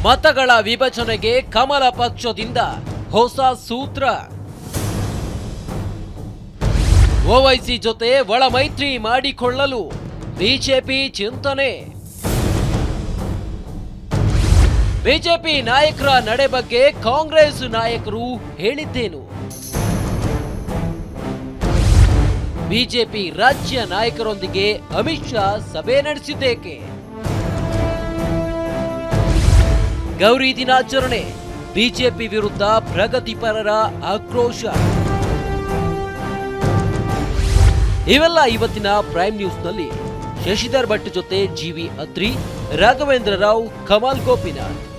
ಮತಗಳ ವಿಭಜನೆಗೆ ಕಮಲ ಪಕ್ಷದಿಂದ ಹೊಸ ಸೂತ್ರ ಓವೈಸಿ ಜೊತೆ ಒಳ ಮೈತ್ರಿ ಮಾಡಿಕೊಳ್ಳಲು ಬಿಜೆಪಿ ಚಿಂತನೆ ಬಿಜೆಪಿ ನಾಯಕರ ನಡೆ ಬಗ್ಗೆ ಕಾಂಗ್ರೆಸ್ ನಾಯಕರು ಹೇಳಿದ್ದೇನು ಬಿಜೆಪಿ ರಾಜ್ಯ ನಾಯಕರೊಂದಿಗೆ ಅಮಿತ್ ಶಾ ಸಭೆ ನಡೆಸಿದ್ದೇಕೆ ಗೌರಿ ದಿನಾಚರಣೆ ಬಿಜೆಪಿ ವಿರುದ್ಧ ಪ್ರಗತಿಪರರ ಆಕ್ರೋಶ ಇವೆಲ್ಲ ಇವತ್ತಿನ ಪ್ರೈಮ್ ನ್ಯೂಸ್ನಲ್ಲಿ ಶಶಿಧರ್ ಭಟ್ ಜೊತೆ ಜಿವಿ ಅತ್ರಿ ರಾಘವೇಂದ್ರ ರಾವ್ ಕಮಾಲ್ ಗೋಪಿನಾಥ್